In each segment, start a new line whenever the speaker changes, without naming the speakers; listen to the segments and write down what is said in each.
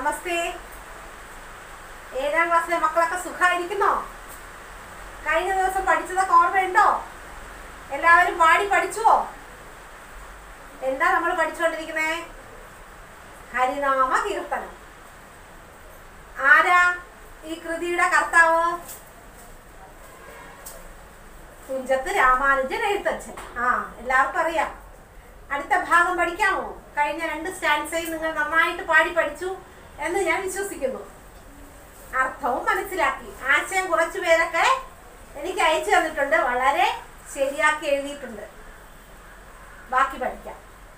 നമസ്തേ ഏഴാം ക്ലാസ്സിലെ മക്കളൊക്കെ സുഖമായിരിക്കുന്നോ കഴിഞ്ഞ ദിവസം പഠിച്ചതൊക്കെ ഓർമ്മയുണ്ടോ എല്ലാവരും പാടി പഠിച്ചുവോ എന്താ നമ്മൾ പഠിച്ചുകൊണ്ടിരിക്കുന്നേ ഹരിനാമ കീർത്തനം ആരാ ഈ കൃതിയുടെ കർത്താവ് തുഞ്ചത്ത് രാമാനുജൻ എഴുത്തച്ഛൻ ആ എല്ലാവർക്കും അറിയാം അടുത്ത ഭാഗം പഠിക്കാമോ കഴിഞ്ഞ രണ്ട് സ്റ്റാൻസയും നിങ്ങൾ നന്നായിട്ട് പാടി പഠിച്ചു എന്ന് ഞാൻ വിശ്വസിക്കുന്നു അർത്ഥവും മനസ്സിലാക്കി ആശയം കുറച്ചു പേരൊക്കെ എനിക്ക് അയച്ചു തന്നിട്ടുണ്ട് വളരെ ശരിയാക്കി എഴുതിയിട്ടുണ്ട് ബാക്കി പഠിക്കാം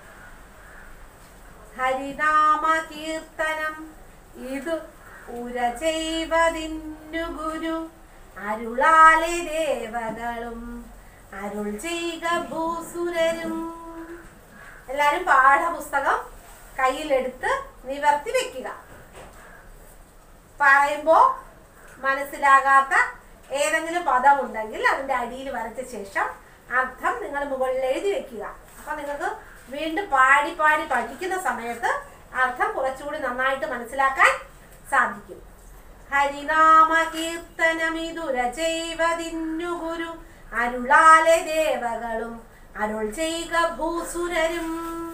ഹരിനാമ കീർത്തനം ഇത് ഉര ചെയ്വതിന്നു ഗുരു അരുളാലെ ദേവകളും അരുൾ ചെയ്യുക ഭൂസുരരും എല്ലാരും പാഠപുസ്തകം കയ്യിലെടുത്ത് നിവർത്തി വെക്കുക പറയുമ്പോൾ മനസ്സിലാകാത്ത ഏതെങ്കിലും പദം ഉണ്ടെങ്കിൽ അതിന്റെ അടിയിൽ വരച്ച ശേഷം അർത്ഥം നിങ്ങൾ മുകളിൽ എഴുതി വെക്കുക അപ്പൊ നിങ്ങൾക്ക് വീണ്ടും പാടി പാടി പഠിക്കുന്ന സമയത്ത് അർത്ഥം കുറച്ചുകൂടി നന്നായിട്ട് മനസ്സിലാക്കാൻ സാധിക്കും ഹരിനാമ കീർത്തനമിതുര ചെയ്വതിന്നു ഗുരു അരുളാലെ ദേവകളും അരുൾ ചെയ്യുക ഭൂസുരരും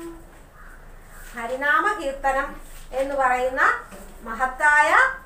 ഹരിനാമ കീർത്തനം എന്ന് പറയുന്ന മഹത്തായ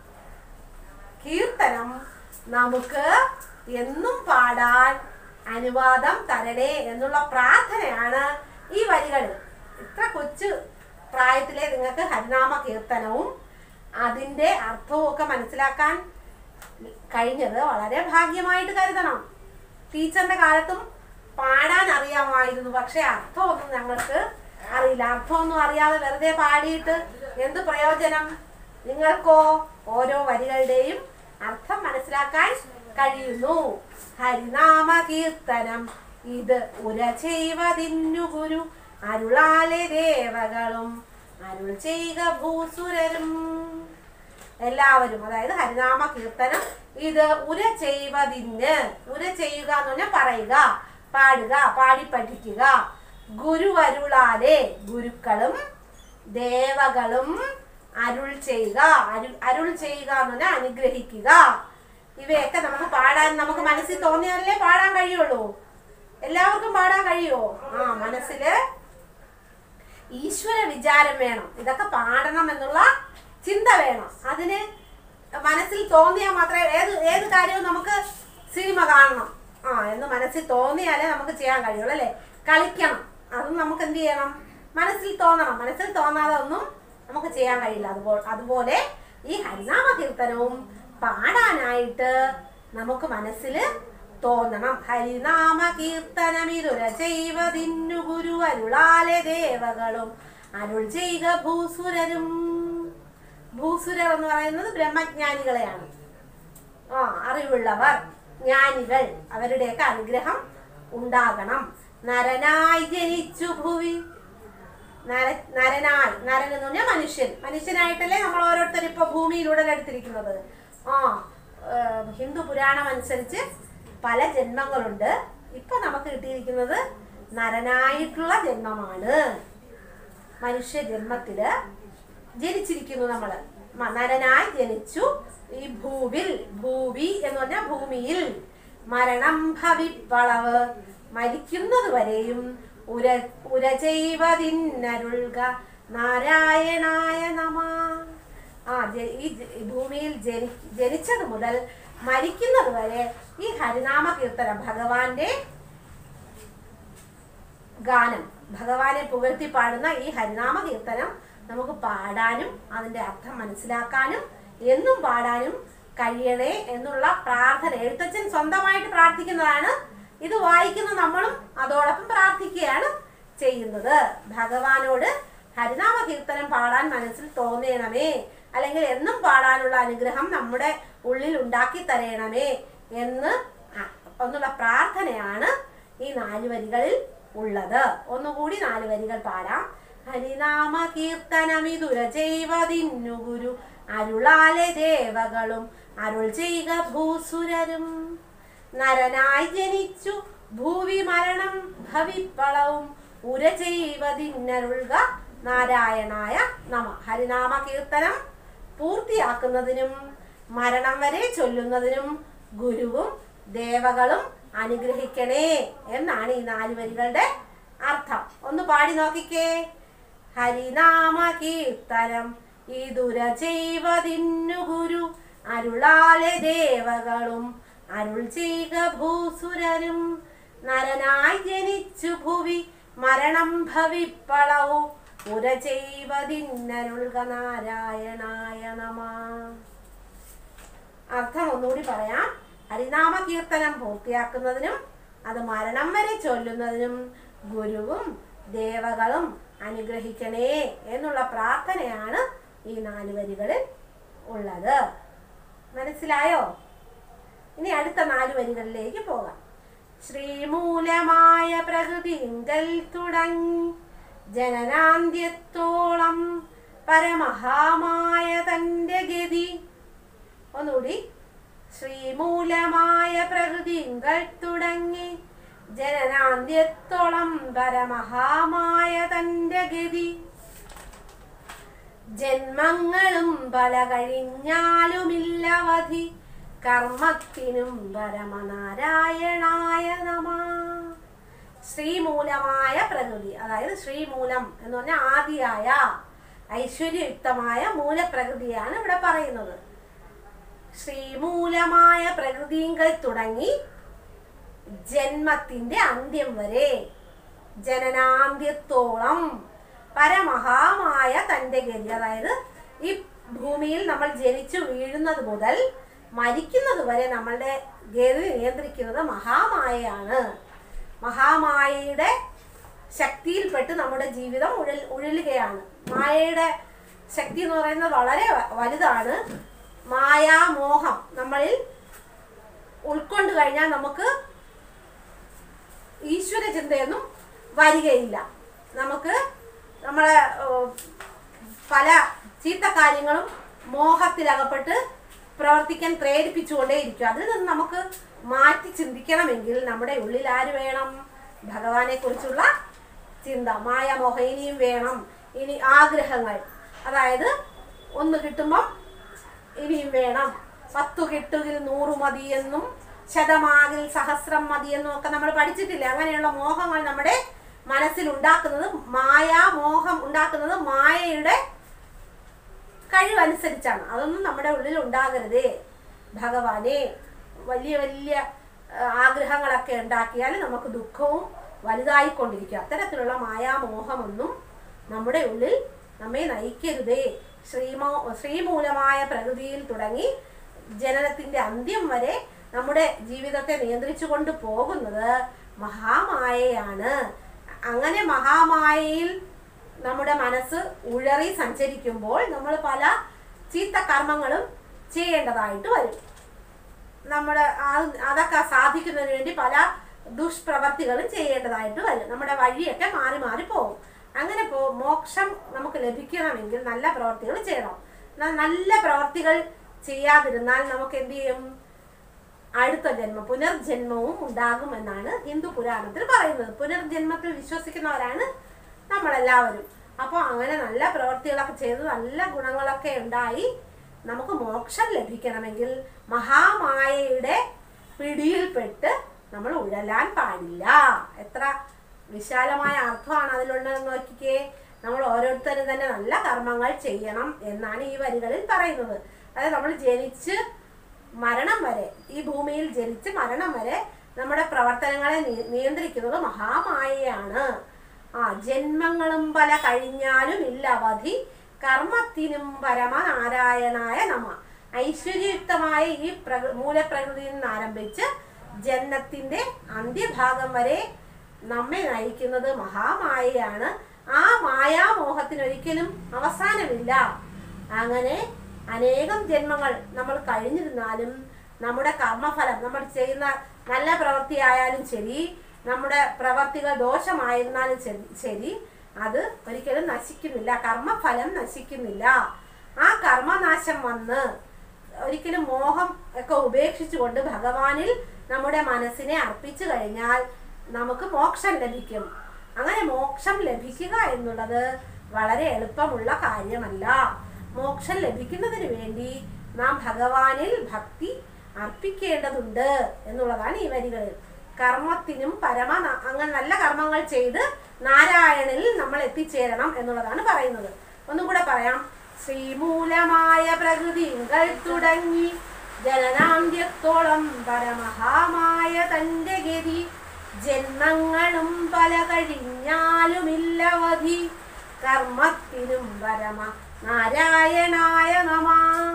കീർത്തനം നമുക്ക് എന്നും പാടാൻ അനുവാദം തരണേ എന്നുള്ള പ്രാർത്ഥനയാണ് ഈ വരികളിൽ ഇത്ര കൊച്ചു പ്രായത്തിലെ നിങ്ങൾക്ക് ഹരിനാമ കീർത്തനവും അതിൻ്റെ അർത്ഥവും ഒക്കെ മനസ്സിലാക്കാൻ കഴിഞ്ഞത് വളരെ ഭാഗ്യമായിട്ട് കരുതണം ടീച്ചറിന്റെ കാലത്തും പാടാൻ അറിയാമായിരുന്നു പക്ഷെ അർത്ഥമൊന്നും ഞങ്ങൾക്ക് അറിയില്ല അർത്ഥമൊന്നും അറിയാതെ വെറുതെ പാടിയിട്ട് എന്ത് പ്രയോജനം നിങ്ങൾക്കോ ഓരോ വരികളുടെയും അർത്ഥം മനസ്സിലാക്കാൻ കഴിയുന്നു ഹരിനാമ കീർത്തനം ഇത് ഉര ചെയ്വതിന്നു ഗുരു അരുളാലെ ദേവകളും അരുൾ ചെയ്യുക ഭൂസുരരും എല്ലാവരും അതായത് ഹരിനാമ കീർത്തനം ഇത് ഉര ചെയ്വതിന് ഉര ചെയ്യുക എന്ന് പറഞ്ഞാൽ പറയുക പാടുക പാടി പഠിക്കുക ഗുരുവരുളാലെ ഗുരുക്കളും ദേവകളും അരുൾ ചെയ്യുക അരു അരുൾ ചെയ്യുക എന്ന് പറഞ്ഞാൽ അനുഗ്രഹിക്കുക ഇവയൊക്കെ നമുക്ക് പാടാൻ നമുക്ക് മനസ്സിൽ തോന്നിയാലേ പാടാൻ കഴിയുള്ളൂ എല്ലാവർക്കും പാടാൻ കഴിയുമോ ആ മനസ്സില് ഈശ്വര വിചാരം വേണം ഇതൊക്കെ പാടണം എന്നുള്ള ചിന്ത വേണം അതിന് മനസ്സിൽ തോന്നിയാൽ മാത്രമേ ഏത് ഏത് കാര്യവും നമുക്ക് സിനിമ കാണണം ആ എന്ന് മനസ്സിൽ തോന്നിയാലേ നമുക്ക് ചെയ്യാൻ കഴിയുള്ളൂ അല്ലേ കളിക്കണം അതും നമുക്ക് എന്ത് ചെയ്യണം മനസ്സിൽ തോന്നണം മനസ്സിൽ തോന്നാതെ ഒന്നും നമുക്ക് ചെയ്യാൻ കഴിയില്ല അതുപോലെ അതുപോലെ ഈ ഹരിനാമ കീർത്തനവും പാടാനായിട്ട് നമുക്ക് മനസ്സിൽ തോന്നണം ഹരിനാമ കീർത്തനമിതുര ചെയ്വതിന്നു ഗുരു അരുളാലെ ദേവകളും അരുൾ ചെയ്യുക ഭൂസുരരും ഭൂസുരർ എന്ന് പറയുന്നത് ബ്രഹ്മജ്ഞാനികളെയാണ് ആ അറിവുള്ളവർ ജ്ഞാനികൾ അവരുടെയൊക്കെ അനുഗ്രഹം ഉണ്ടാകണം നരനായി ജനിച്ചു ഭുവി നര നരനായി നരൻ എന്ന് പറഞ്ഞാൽ മനുഷ്യൻ മനുഷ്യനായിട്ടല്ലേ നമ്മൾ ഓരോരുത്തരും ഇപ്പൊ ഭൂമിയിൽ ഉടലെടുത്തിരിക്കുന്നത് ആ ഏർ, ഹിന്ദു പുരാണം അനുസരിച്ച് പല ജന്മങ്ങളുണ്ട് ഇപ്പൊ നമുക്ക് കിട്ടിയിരിക്കുന്നത് നരനായിട്ടുള്ള ജന്മമാണ് മനുഷ്യ ജന്മത്തില് ജനിച്ചിരിക്കുന്നു നമ്മള് മ- നരനായി ജനിച്ചു ഈ ഭൂവിൽ ഭൂവി എന്ന് പറഞ്ഞാൽ ഭൂമിയിൽ മരണം ഭവിപ്പളവ് മരിക്കുന്നത് വരെയും ഉര ഉര ചെയ്വതിന്നരുൾക നാരായണായ നമ ആ ജ- ഈ ജ- ഈ ഭൂമിയിൽ ജനി ജനിച്ചത് മുതൽ മരിക്കുന്നത് വരെ ഈ ഹരിനാമ കീർത്തനം ഭഗവാന്റെ ഗാനം ഭഗവാനെ പുകഴ്ത്തി പാടുന്ന ഈ ഹരിനാമ കീർത്തനം നമുക്ക് പാടാനും അതിന്റെ അർത്ഥം മനസ്സിലാക്കാനും എന്നും പാടാനും കഴിയണേ എന്നുള്ള പ്രാർത്ഥന എഴുത്തച്ഛൻ സ്വന്തമായിട്ട് പ്രാർത്ഥിക്കുന്നതാണ് ഇത് വായിക്കുന്ന നമ്മളും അതോടൊപ്പം പ്രാർത്ഥിക്കുകയാണ് ചെയ്യുന്നത് ഭഗവാനോട് ഹരിനാമ കീർത്തനം പാടാൻ മനസ്സിൽ തോന്നണമേ അല്ലെങ്കിൽ എന്നും പാടാനുള്ള അനുഗ്രഹം നമ്മുടെ ഉള്ളിൽ ഉണ്ടാക്കി തരയണമേ എന്ന് അ- എന്നുള്ള പ്രാർത്ഥനയാണ് ഈ നാല് വരികളിൽ ഉള്ളത് ഒന്നുകൂടി നാല് വരികൾ പാടാം ഹരിനാമ കീർത്തനമിതുര ചെയ്വതിന്നു ഗുരു അരുളാലെ ദേവകളും അരുൾ ചെയ്യുക ഭൂസുരരും നരനായി ജനിച്ചു ഭൂവി മരണം ഭവിപ്പളവും ഉര ചെയ്വതിന്നരുൾക നാരായണായ നമ ഹരിനാമ കീർത്തനം പൂർത്തിയാക്കുന്നതിനും മരണം വരെ ചൊല്ലുന്നതിനും ഗുരുവും ദേവകളും അനുഗ്രഹിക്കണേ എന്നാണ് ഈ നാല് വരികളുടെ അർത്ഥം ഒന്ന് പാടി നോക്കിക്കേ ഹരിനാമ കീർത്തനം ഇതുര ചെയ്വതിന്നു ഗുരു അരുളാലെ ദേവകളും അരുൾ ചെയ്ക ഭൂസുരരും നരനായി ജനിച്ചു ഭുവി മരണം ഭവിപ്പളവു ഉര ചെയ്വതിന്നരുൾക നാരായണായ നമ അർത്ഥം ഒന്നുകൂടി പറയാം ഹരിനാമ കീർത്തനം പൂർത്തിയാക്കുന്നതിനും അത് മരണം വരെ ചൊല്ലുന്നതിനും ഗുരുവും ദേവകളും അനുഗ്രഹിക്കണേ എന്നുള്ള പ്രാർത്ഥനയാണ് ഈ നാല് വരികളിൽ ഉള്ളത് മനസ്സിലായോ ഇനി അടുത്ത നാല് വരികളിലേക്ക് പോകാം ശ്രീമൂലമായ പ്രകൃതിങ്കൽ തുടങ്ങി ജനനാന്ത്യത്തോളം പരമഹാമായ തൻ്റെ ഗതി ഒന്നുകൂടി ശ്രീമൂലമായ പ്രകൃതിങ്കൽ തുടങ്ങി ജനനാന്ത്യത്തോളം പരമഹാമായ തൻ്റെ ഗതി ജന്മങ്ങളും പല കഴിഞ്ഞാലുമില്ലവധി കർമ്മത്തിനും പരമനാരായണായ നമ ശ്രീമൂലമായ പ്രകൃതി അതായത് ശ്രീമൂലം എന്ന് പറഞ്ഞാൽ ആദിയായ ഐശ്വര്യയുക്തമായ മൂലപ്രകൃതിയാണ് ഇവിടെ പറയുന്നത് ശ്രീമൂലമായ പ്രകൃതിങ്കൽ തുടങ്ങി ജന്മത്തിന്റെ അന്ത്യം വരെ ജനനാന്ത്യത്തോളം പരമഹാമായ തൻ്റെ ഗതി അതായത് ഈ ഭൂമിയിൽ നമ്മൾ ജനിച്ചു വീഴുന്നത് മുതൽ മരിക്കുന്നത് വരെ നമ്മളുടെ ഗതി നിയന്ത്രിക്കുന്നത് മഹാമായയാണ് മഹാമായയുടെ ശക്തിയിൽപ്പെട്ട് നമ്മുടെ ജീവിതം ഉഴൽ ഉഴലുകയാണ് മായയുടെ ശക്തി എന്ന് പറയുന്നത് വളരെ വ- വലുതാണ് മായാമോഹം നമ്മളിൽ ഉൾക്കൊണ്ട് കഴിഞ്ഞാൽ നമുക്ക് ഈശ്വര ചിന്തയൊന്നും വരികയില്ല നമുക്ക് നമ്മളെ ഏഹ്, പല ചീത്ത കാര്യങ്ങളും മോഹത്തിലകപ്പെട്ട് പ്രവർത്തിക്കാൻ പ്രേരിപ്പിച്ചുകൊണ്ടേയിരിക്കും അതിൽ നിന്ന് നമുക്ക് മാറ്റി ചിന്തിക്കണമെങ്കിൽ നമ്മുടെ ഉള്ളിൽ ആര് വേണം ഭഗവാനെ കുറിച്ചുള്ള ചിന്ത മായമോഹ ഇനിയും വേണം ഇനി ആഗ്രഹങ്ങൾ അതായത് ഒന്ന് കിട്ടുമ്പം ഇനിയും വേണം പത്തു കിട്ടുകിൽ നൂറ് മതിയെന്നും ശതമാകിൽ സഹസ്രം മതിയെന്നും ഒക്കെ നമ്മൾ പഠിച്ചിട്ടില്ലേ അങ്ങനെയുള്ള മോഹങ്ങൾ നമ്മുടെ മനസ്സിൽ ഉണ്ടാക്കുന്നത് മായാ മോഹം ഉണ്ടാക്കുന്നത് മായയുടെ കഴിവനുസരിച്ചാണ് അതൊന്നും നമ്മുടെ ഉള്ളിൽ ഉണ്ടാകരുതേ ഭഗവാനെ വലിയ വലിയ ആ, ആഗ്രഹങ്ങളൊക്കെ ഉണ്ടാക്കിയാൽ നമുക്ക് ദുഃഖവും വലുതായിക്കൊണ്ടിരിക്കും അത്തരത്തിലുള്ള മായാമോഹമൊന്നും നമ്മുടെ ഉള്ളിൽ നമ്മെ നയിക്കരുതേ ശ്രീമോ ശ്രീമൂലമായ പ്രകൃതിയിൽ തുടങ്ങി ജനനത്തിന്റെ അന്ത്യം വരെ നമ്മുടെ ജീവിതത്തെ നിയന്ത്രിച്ചു കൊണ്ട് പോകുന്നത് മഹാമായയാണ് അങ്ങനെ മഹാമായയിൽ നമ്മുടെ മനസ്സ് ഉഴറി സഞ്ചരിക്കുമ്പോൾ നമ്മൾ പല ചീത്ത കർമ്മങ്ങളും ചെയ്യേണ്ടതായിട്ട് വരും നമ്മുടെ ആ- അതൊക്കെ സാധിക്കുന്നതിന് വേണ്ടി പല ദുഷ്പ്രവർത്തികളും ചെയ്യേണ്ടതായിട്ട് വരും നമ്മുടെ വഴിയൊക്കെ മാറി മാറി പോകും അങ്ങനെ പോ മോക്ഷം നമുക്ക് ലഭിക്കണമെങ്കിൽ നല്ല പ്രവർത്തികൾ ചെയ്യണം ന- നല്ല പ്രവർത്തികൾ ചെയ്യാതിരുന്നാൽ നമുക്ക് എന്ത് ചെയ്യും അടുത്ത ജന്മം പുനർജന്മവും ഉണ്ടാകുമെന്നാണ് ഹിന്ദു പുരാണത്തിൽ പറയുന്നത് പുനർജന്മത്തിൽ വിശ്വസിക്കുന്നവരാണ് നമ്മളെല്ലാവരും അപ്പോൾ അങ്ങനെ നല്ല പ്രവർത്തികളൊക്കെ ചെയ്ത് നല്ല ഗുണങ്ങളൊക്കെ ഉണ്ടായി നമുക്ക് മോക്ഷം ലഭിക്കണമെങ്കിൽ മഹാമായയുടെ പിടിയിൽപ്പെട്ട് നമ്മൾ ഉഴലാൻ പാടില്ല എത്ര വിശാലമായ അർത്ഥമാണ് അതിലുള്ളതെന്ന് നോക്കിക്കേ നമ്മൾ ഓരോരുത്തരും തന്നെ നല്ല കർമ്മങ്ങൾ ചെയ്യണം എന്നാണ് ഈ വരികളിൽ പറയുന്നത് അതായത് നമ്മൾ ജനിച്ച് മരണം വരെ ഈ ഭൂമിയിൽ ജനിച്ച് മരണം വരെ നമ്മുടെ പ്രവർത്തനങ്ങളെ നി- നിയന്ത്രിക്കുന്നത് മഹാമായയാണ് ആ ജന്മങ്ങളും പല കഴിഞ്ഞാലും ഇല്ല അവധി കർമ്മത്തിനും പരമനാരായണായ നമ ഐശ്വര്യയുക്തമായ ഈ പ്രകൃ മൂലപ്രകൃതിയിൽ നിന്ന് ആരംഭിച്ച് ജന്മത്തിന്റെ അന്ത്യഭാഗം വരെ നമ്മെ നയിക്കുന്നത് മഹാമായയാണ് ആ മായാമോഹത്തിന് ഒരിക്കലും അവസാനമില്ല അങ്ങനെ അനേകം ജന്മങ്ങൾ നമ്മൾ കഴിഞ്ഞിരുന്നാലും നമ്മുടെ കർമ്മഫലം നമ്മൾ ചെയ്യുന്ന നല്ല പ്രവൃത്തിയായാലും ശരി നമ്മുടെ പ്രവർത്തികൾ ദോഷമായിരുന്നാലും ശരി- ശരി അത് ഒരിക്കലും നശിക്കുന്നില്ല കർമ്മഫലം നശിക്കുന്നില്ല ആ കർമ്മനാശം വന്ന് ഒരിക്കലും മോഹം ഒക്കെ ഉപേക്ഷിച്ചുകൊണ്ട് ഭഗവാനിൽ നമ്മുടെ മനസ്സിനെ അർപ്പിച്ചു കഴിഞ്ഞാൽ നമുക്ക് മോക്ഷം ലഭിക്കും അങ്ങനെ മോക്ഷം ലഭിക്കുക എന്നുള്ളത് വളരെ എളുപ്പമുള്ള കാര്യമല്ല മോക്ഷം ലഭിക്കുന്നതിന് വേണ്ടി നാം ഭഗവാനിൽ ഭക്തി അർപ്പിക്കേണ്ടതുണ്ട് എന്നുള്ളതാണ് ഈ വരികളിൽ കർമ്മത്തിനും പരമ ന- അങ്ങനെ നല്ല കർമ്മങ്ങൾ ചെയ്ത് നാരായണനിൽ നമ്മൾ എത്തിച്ചേരണം എന്നുള്ളതാണ് പറയുന്നത് ഒന്നും കൂടെ പറയാം ശ്രീമൂലമായ പ്രകൃതികൾ തുടങ്ങി ജനനാന്ത്യത്തോളം പരമഹാമായ തന്റെ ഗതി ജന്മങ്ങളും പല കഴിഞ്ഞാലുമില്ലവധി കർമ്മത്തിനും പരമ നാരായണായ നമ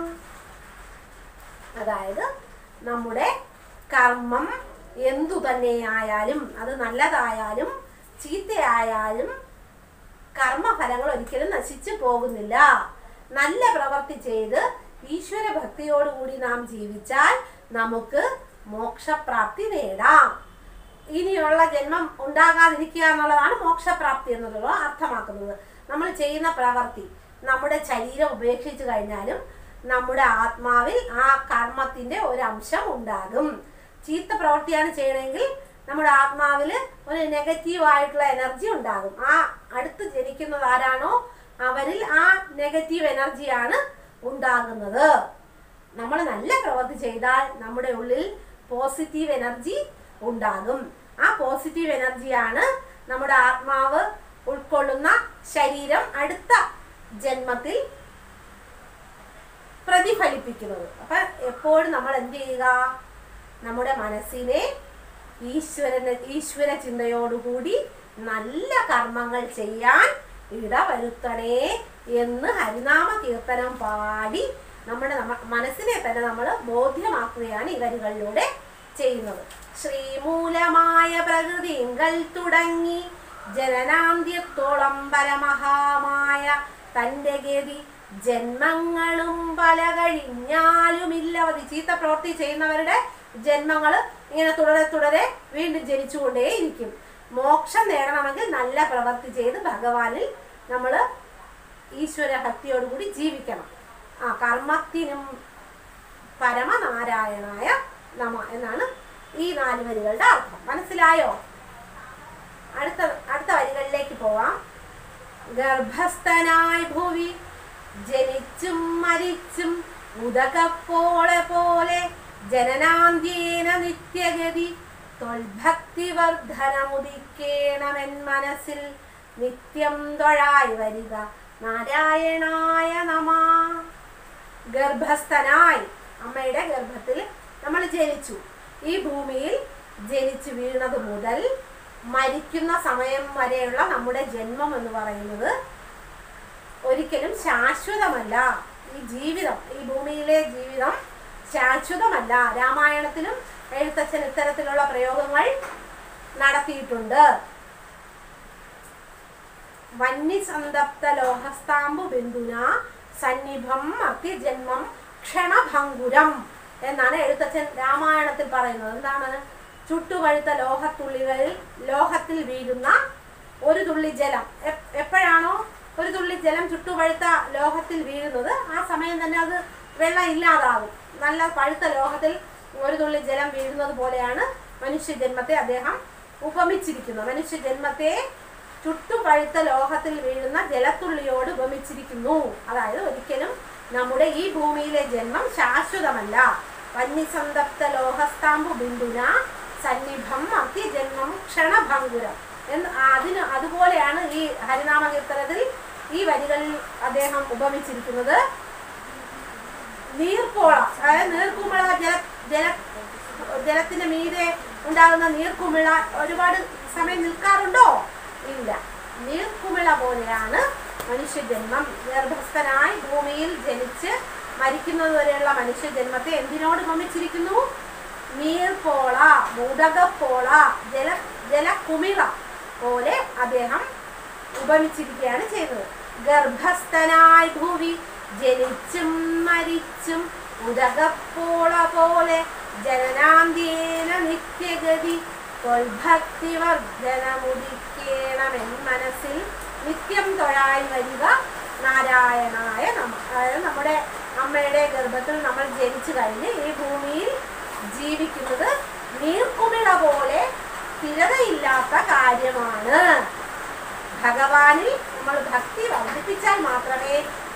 അതായത് നമ്മുടെ കർമ്മം എന്തു തന്നെയായാലും അത് നല്ലതായാലും ചീത്തയായാലും കർമ്മഫലങ്ങൾ ഒരിക്കലും നശിച്ചു പോകുന്നില്ല നല്ല പ്രവൃത്തി ചെയ്ത് ഈശ്വര ഭക്തിയോടുകൂടി നാം ജീവിച്ചാൽ നമുക്ക് മോക്ഷപ്രാപ്തി നേടാം ഇനിയുള്ള ജന്മം ഉണ്ടാകാതിരിക്കുക എന്നുള്ളതാണ് മോക്ഷപ്രാപ്തി എന്നുള്ളത് അർത്ഥമാക്കുന്നത് നമ്മൾ ചെയ്യുന്ന പ്രവൃത്തി നമ്മുടെ ശരീരം ഉപേക്ഷിച്ചു കഴിഞ്ഞാലും നമ്മുടെ ആത്മാവിൽ ആ കർമ്മത്തിന്റെ ഒരു അംശം ഉണ്ടാകും ചീത്ത പ്രവൃത്തിയാണ് ചെയ്യണമെങ്കിൽ നമ്മുടെ ആത്മാവിൽ ഒരു നെഗറ്റീവ് ആയിട്ടുള്ള എനർജി ഉണ്ടാകും ആ അടുത്ത് ജനിക്കുന്നത് ആരാണോ അവരിൽ ആ നെഗറ്റീവ് എനർജിയാണ് ഉണ്ടാകുന്നത് നമ്മൾ നല്ല പ്രവൃത്തി ചെയ്താൽ നമ്മുടെ ഉള്ളിൽ പോസിറ്റീവ് എനർജി ഉണ്ടാകും ആ പോസിറ്റീവ് എനർജിയാണ് നമ്മുടെ ആത്മാവ് ഉൾക്കൊള്ളുന്ന ശരീരം അടുത്ത ജന്മത്തിൽ പ്രതിഫലിപ്പിക്കുന്നത് അപ്പൊ എപ്പോഴും നമ്മൾ എന്ത് ചെയ്യുക നമ്മുടെ മനസ്സിനെ ഈശ്വരന് ഈശ്വര ചിന്തയോടുകൂടി നല്ല കർമ്മങ്ങൾ ചെയ്യാൻ ഇടവരുത്തണേ എന്ന് ഹരിനാമ കീർത്തനം പാടി നമ്മുടെ നമ്മ- മനസ്സിനെ തന്നെ നമ്മൾ ബോധ്യമാക്കുകയാണ് ഈ വരികളിലൂടെ ചെയ്യുന്നത് ശ്രീമൂലമായ പ്രകൃതിങ്കൽ തുടങ്ങി ജനനാന്ത്യത്തോളം പരമഹാമായ തന്റെ ഗതി ജന്മങ്ങളും പല കഴിഞ്ഞാലുമില്ലവധി ചീത്ത പ്രവൃത്തി ചെയ്യുന്നവരുടെ ജന്മങ്ങൾ ഇങ്ങനെ തുടരെ തുടരെ വീണ്ടും ജനിച്ചുകൊണ്ടേയിരിക്കും മോക്ഷം നേടണമെങ്കിൽ നല്ല പ്രവൃത്തി ചെയ്ത് ഭഗവാനിൽ നമ്മൾ ഈശ്വര ഭക്തിയോടുകൂടി ജീവിക്കണം ആ കർമ്മത്തിനും പരമനാരായണായ നമ എന്നാണ് ഈ നാല് വരികളുടെ അർത്ഥം മനസ്സിലായോ അടുത്ത അടുത്ത വരികളിലേക്ക് പോവാം ഗർഭസ്ഥനായി ഭുവി ജനിച്ചും മരിച്ചും ഉദകപ്പോളെ പോലെ ജനനാന്ത്യേന നിത്യഗതി തൊൽഭക്തി വർധനമുദിക്കേണമെൻ മനസ്സിൽ നിത്യം തൊഴായി വരിക നാരായണായ നമ ഗർഭസ്ഥനായി അമ്മയുടെ ഗർഭത്തിൽ നമ്മൾ ജനിച്ചു ഈ ഭൂമിയിൽ ജനിച്ചു വീണത് മുതൽ മരിക്കുന്ന സമയം വരെയുള്ള നമ്മുടെ ജന്മം എന്ന് പറയുന്നത് ഒരിക്കലും ശാശ്വതമല്ല ഈ ജീവിതം ഈ ഭൂമിയിലെ ജീവിതം ശാശ്വതമല്ല രാമായണത്തിലും എഴുത്തച്ഛൻ ഇത്തരത്തിലുള്ള പ്രയോഗങ്ങൾ നടത്തിയിട്ടുണ്ട് വന്യസന്തപ്ത ലോഹസ്താംബു ബിന്ദുന സന്നിഭം അത്യജന്മം ക്ഷണഭങ്കുരം എന്നാണ് എഴുത്തച്ഛൻ രാമായണത്തിൽ പറയുന്നത് എന്താണ് ചുട്ടുപഴുത്ത ലോഹത്തുള്ളികളിൽ ലോഹത്തിൽ വീഴുന്ന ഒരു തുള്ളി ജലം എപ്- എപ്പോഴാണോ ഒരു തുള്ളി ജലം ചുട്ടുപഴുത്ത ലോഹത്തിൽ വീഴുന്നത് ആ സമയം തന്നെ അത് വെള്ളം ഇല്ലാതാകും നല്ല പഴുത്ത ലോഹത്തിൽ ഒരു തുള്ളി ജലം വീഴുന്നത് പോലെയാണ് മനുഷ്യജന്മത്തെ അദ്ദേഹം ഉപമിച്ചിരിക്കുന്നത് മനുഷ്യജന്മത്തെ ചുട്ടുപഴുത്ത ലോഹത്തിൽ വീഴുന്ന ജലത്തുള്ളിയോട് ഉപമിച്ചിരിക്കുന്നു അതായത് ഒരിക്കലും നമ്മുടെ ഈ ഭൂമിയിലെ ജന്മം ശാശ്വതമല്ല വന്യസന്തപ്ത ലോഹസ്താംബു ബിന്ദുന സന്നിഭം അത്യജന്മം ക്ഷണഭങ്കുരം എന്ന് അതിന് അതുപോലെയാണ് ഈ ഹരിനാമ കീർത്തനത്തിൽ ഈ വരികളിൽ അദ്ദേഹം ഉപമിച്ചിരിക്കുന്നത് നീർപ്പോള അതായത് നീർക്കുമിള ജല ജല ജലത്തിന്റെ മീതെ ഉണ്ടാകുന്ന നീർക്കുമിള ഒരുപാട് സമയം നിൽക്കാറുണ്ടോ ഇല്ല നീർക്കുമിള പോലെയാണ് മനുഷ്യജന്മം ഗർഭസ്ഥനായി ഭൂമിയിൽ ജനിച്ച് മരിക്കുന്നത് വരെയുള്ള മനുഷ്യജന്മത്തെ എന്തിനോട് ഉപമിച്ചിരിക്കുന്നു നീർപ്പോള മുതകപ്പോള ജല ജലക്കുമിള പോലെ അദ്ദേഹം ഉപമിച്ചിരിക്കുകയാണ് ചെയ്യുന്നത് ഗർഭസ്ഥനായി ഭൂവി ജനിച്ചും മരിച്ചും ഉദകപ്പോള പോലെ ജനനാന്ത്യേന നിത്യഗതി തൊൽഭക്തി വർദ്ധനമുദിക്കേണമെൻ മനസ്സിൽ നിത്യം തൊഴായി വരിക നാരായണായ നമ അതായത് നമ്മുടെ അമ്മയുടെ ഗർഭത്തിൽ നമ്മൾ ജനിച്ചു കഴിഞ്ഞ് ഈ ഭൂമിയിൽ ജീവിക്കുന്നത് നീർക്കുമിള പോലെ സ്ഥിരതയില്ലാത്ത കാര്യമാണ് ഭഗവാനിൽ നമ്മൾ ഭക്തി വർദ്ധിപ്പിച്ചാൽ മാത്രമേ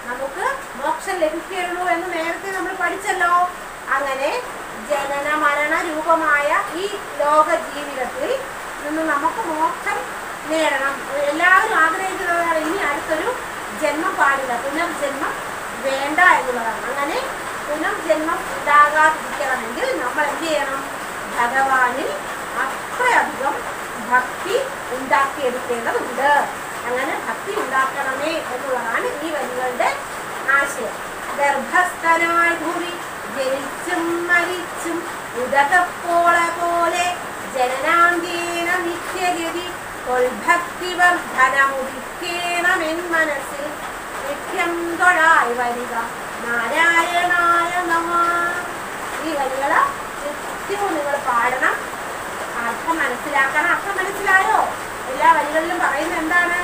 നമുക്ക് മോക്ഷം ലഭിക്കുകയുള്ളൂ എന്ന് നേരത്തെ നമ്മൾ പഠിച്ചല്ലോ അങ്ങനെ ജനന മരണ രൂപമായ ഈ ലോക ജീവിതത്തിൽ നിന്ന് നമുക്ക് മോക്ഷം നേടണം എല്ലാവരും ആഗ്രഹിക്കുന്നതാണ് ഇനി അടുത്തൊരു ജന്മം പാടില്ല പുനർജന്മം വേണ്ട എന്നുള്ളതാണ് അങ്ങനെ പുനർജന്മം ഉണ്ടാകാതിരിക്കണമെങ്കിൽ നമ്മൾ എന്ത് ചെയ്യണം ഭഗവാനിൽ അത്രയധികം ഭക്തി ഉണ്ടാക്കിയെടുക്കേണ്ടതുണ്ട് അങ്ങനെ ഭക്തി ഉണ്ടാക്കണമേ എന്നുള്ളതാണ് ഈ വരികളുടെ ആശയം ഗർഭസ്ഥനായ ഭൂമി ജനിച്ചും മരിച്ചും ഉദകപ്പോള പോലെ ജനനാന്തീന നിത്യഗതി കൊൽഭക്തി വർധനമുദിക്കേണമെൻ മനസ്സിൽ നിത്യം തൊഴായി വരിക നാരായണായ നമ ഈ വരികള് നിത്യവും നിങ്ങൾ പാടണം അർത്ഥം മനസ്സിലാക്കണം അർത്ഥം മനസ്സിലായോ എല്ലാ വരികളിലും പറയുന്നത് എന്താണ്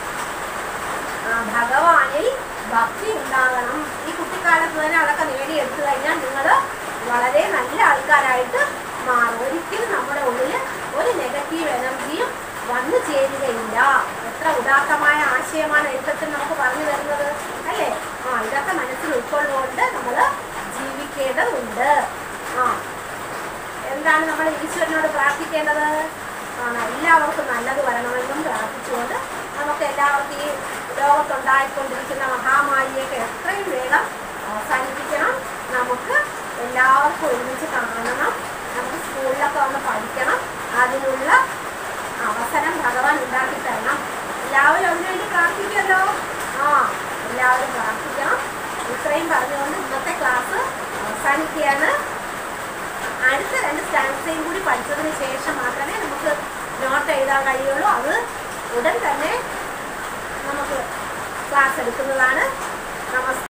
ആ, ഭഗവാനിൽ ഭക്തി ഉണ്ടാകണം ഈ കുട്ടിക്കാലത്ത് തന്നെ അതൊക്കെ നേടിയെടുത്തു കഴിഞ്ഞാൽ നിങ്ങൾ വളരെ നല്ല ആൾക്കാരായിട്ട് മാറും ഒരിക്കലും നമ്മുടെ ഉള്ളിൽ ഒരു നെഗറ്റീവ് എനർജിയും വന്നു ചേരുകയില്ല എത്ര ഉദാത്തമായ ആശയമാണ് എഴുത്തത്തിൽ നമുക്ക് പറഞ്ഞു തരുന്നത് അല്ലേ ആ ഇതൊക്കെ മനസ്സിൽ ഉൾക്കൊള്ളുകൊണ്ട് നമ്മൾ ജീവിക്കേണ്ടതുണ്ട് ആ എന്താണ് നമ്മൾ ഈശ്വരനോട് പ്രാർത്ഥിക്കേണ്ടത് ആണ് എല്ലാവർക്കും നല്ലത് വരണമെന്നും പ്രാർത്ഥിച്ചുകൊണ്ട് നമുക്ക് എല്ലാവർക്കും ഈ ലോകത്തുണ്ടായിക്കൊണ്ടിരിക്കുന്ന മഹാമാരിയൊക്കെ എത്രയും വേഗം അവസാനിപ്പിക്കണം നമുക്ക് എല്ലാവർക്കും ഒരുമിച്ച് കാണണം നമുക്ക് സ്കൂളിലൊക്കെ വന്ന് പഠിക്കണം അതിനുള്ള അവസരം ഭഗവാൻ ഉണ്ടാക്കി തരണം എല്ലാവരും അതിനുവേണ്ടി പ്രാർത്ഥിക്കുമല്ലോ ആ എല്ലാവരും പ്രാർത്ഥിക്കണം ഇത്രയും പറഞ്ഞുകൊണ്ട് ഇന്നത്തെ ക്ലാസ് അവസാനിക്കുകയാണ് അടുത്ത രണ്ട് സ്റ്റാൻസയും കൂടി പഠിച്ചതിന് ശേഷം മാത്രമേ നമുക്ക് നോട്ട് എഴുതാൻ കഴിയുള്ളൂ അത് ഉടൻ തന്നെ നമുക്ക് ക്ലാസ് എടുക്കുന്നതാണ് നമസ്കാരം